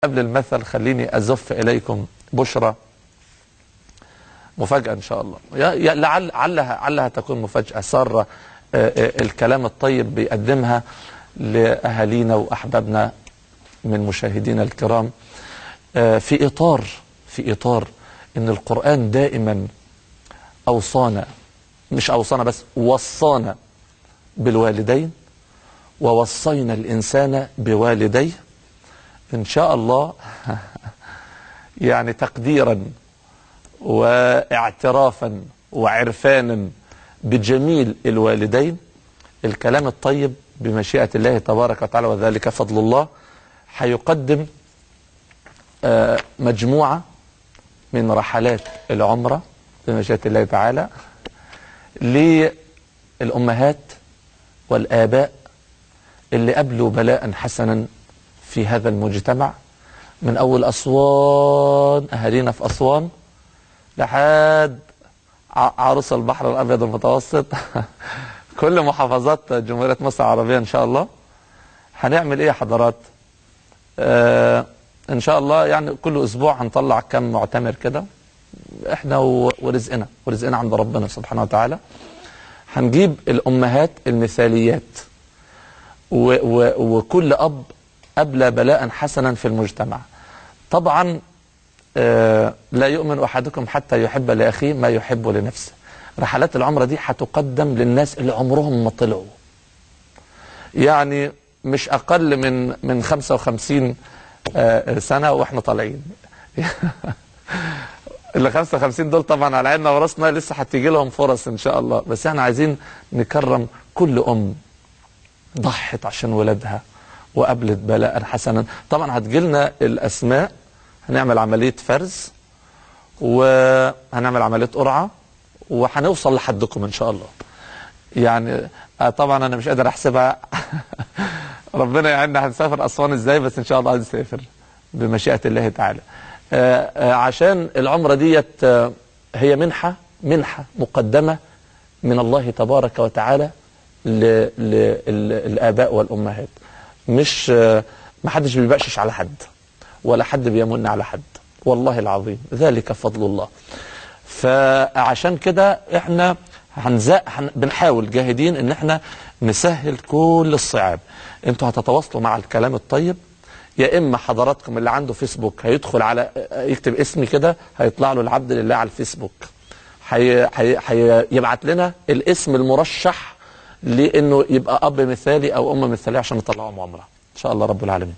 قبل المثل خليني أزف إليكم بشرى مفاجأة إن شاء الله يا- يا- لعل علها علها تكون مفاجأة سارة آه، آه، الكلام الطيب بيقدمها لأهالينا وأحبابنا من مشاهدينا الكرام آه، في إطار في إطار إن القرآن دائما أوصانا مش أوصانا بس وصانا بالوالدين ووصينا الإنسان بوالديه إن شاء الله يعني تقديرا واعترافا وعرفانا بجميل الوالدين الكلام الطيب بمشيئة الله تبارك وتعالى وذلك فضل الله هيقدم آه، مجموعة من رحلات العمرة بمشيئة الله تعالى للأمهات والآباء اللي قبلوا بلاء حسنا في هذا المجتمع من أول أسوان أهالينا في أسوان لحد ع- عروس البحر الأبيض المتوسط كل محافظات جمهورية مصر العربية إن شاء الله هنعمل إيه يا حضرات آه إن شاء الله يعني كل أسبوع هنطلع كم معتمر كده إحنا و- ورزقنا ورزقنا عند ربنا سبحانه وتعالى هنجيب الأمهات المثاليات و و وكل أب أبلى بلاء حسنا في المجتمع طبعا آه لا يؤمن أحدكم حتى يحب لأخيه ما يحب لنفسه رحلات العمرة دي هتقدم للناس اللي عمرهم ما طلعوا يعني مش أقل من من 55 آه سنة وإحنا طالعين ال 55 دول طبعا على عيننا وراسنا لسه هتيجي لهم فرص ان شاء الله بس احنا عايزين نكرم كل ام ضحت عشان ولادها وقابلت بلاء حسنا طبعا هتجيلنا الاسماء هنعمل عمليه فرز وهنعمل عمليه قرعه وهنوصل لحدكم ان شاء الله يعني آه، طبعا انا مش قادر احسبها ربنا يعيننا هنسافر اسوان ازاي بس ان شاء الله هنسافر بمشيئه الله تعالى آه، آه، عشان العمره ديت آه، هي منحه منحه مقدمه من الله تبارك وتعالى للاباء والامهات مش آه، ما حدش بيبقشش على حد ولا حد بيمن على حد والله العظيم ذلك فضل الله فعشان كده احنا هنزق هن بنحاول جاهدين ان احنا نسهل كل الصعاب انتوا هتتواصلوا مع الكلام الطيب يا اما حضراتكم اللي عنده فيسبوك هيدخل على يكتب اسمي كده هيطلع له العبد لله على الفيسبوك هي هي هي يبعت لنا الاسم المرشح لانه يبقى اب مثالي او ام مثاليه عشان نطلعهم عمره ان شاء الله رب العالمين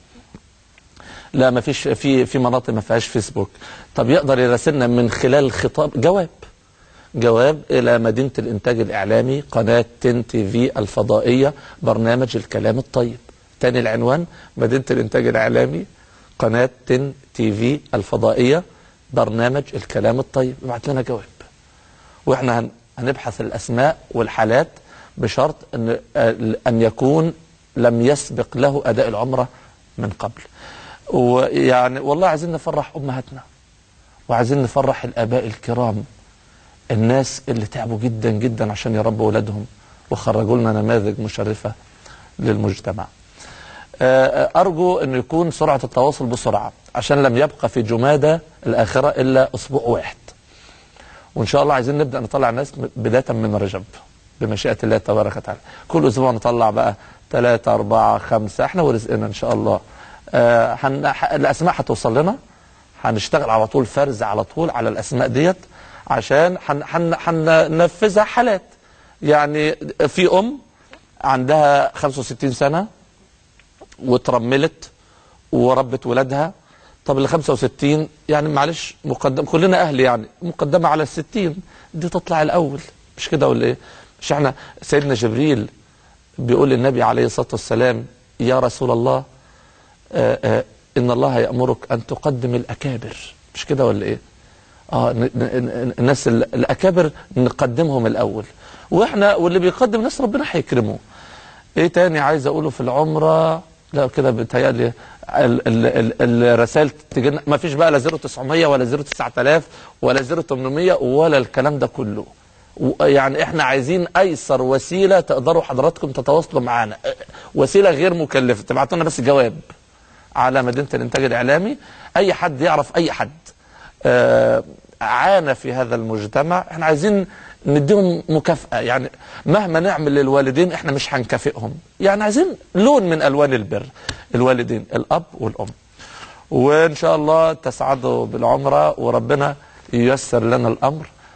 لا ما فيش في في مناطق ما فيهاش فيسبوك طب يقدر يراسلنا من خلال خطاب جواب جواب الى مدينه الانتاج الاعلامي قناه تن تي في الفضائيه برنامج الكلام الطيب تاني العنوان مدينه الانتاج الاعلامي قناه تن تي في الفضائيه برنامج الكلام الطيب ابعت لنا جواب واحنا هن- هنبحث الاسماء والحالات بشرط ان ان يكون لم يسبق له اداء العمره من قبل ويعني والله عايزين نفرح امهاتنا وعايزين نفرح الاباء الكرام الناس اللي تعبوا جدا جدا عشان يربوا اولادهم وخرجوا لنا نماذج مشرفه للمجتمع آه، ارجو ان يكون سرعه التواصل بسرعه عشان لم يبقى في جماده الاخره الا اسبوع واحد وان شاء الله عايزين نبدا نطلع ناس بدايه من رجب بمشيئه الله تبارك وتعالى كل اسبوع نطلع بقى ثلاثة أربعة خمسة احنا ورزقنا ان شاء الله آه هن... ح- الاسماء هتوصل لنا هنشتغل على طول فرز على طول على الاسماء ديت عشان هن... هن... هننفذها حالات يعني في ام عندها 65 سنه وترملت وربت ولادها طب ال 65 يعني معلش مقدم كلنا اهل يعني مقدمه على ال 60 دي تطلع الاول مش كده ولا ايه؟ مش احنا سيدنا جبريل بيقول للنبي عليه الصلاه والسلام يا رسول الله آآ آآ ان الله يامرك ان تقدم الاكابر مش كده ولا ايه؟ اه ن- ن- ن- الناس ال- الاكابر نقدمهم الاول واحنا واللي بيقدم ناس ربنا هيكرمه ايه تاني عايز اقوله في العمره لا كده بيتهيألي ال- ال- ال- الرسائل تجينا ما فيش بقى لا 0900 ولا 09000 ولا 0800 ولا الكلام ده كله و- يعني احنا عايزين ايسر وسيله تقدروا حضراتكم تتواصلوا معانا اه، وسيله غير مكلفه تبعتوا لنا بس جواب على مدينه الانتاج الاعلامي اي حد يعرف اي حد آه، عانى في هذا المجتمع احنا عايزين نديهم مكافأة يعني مهما نعمل للوالدين احنا مش هنكافئهم يعني عايزين لون من الوان البر الوالدين الاب والام وان شاء الله تسعدوا بالعمره وربنا ييسر لنا الامر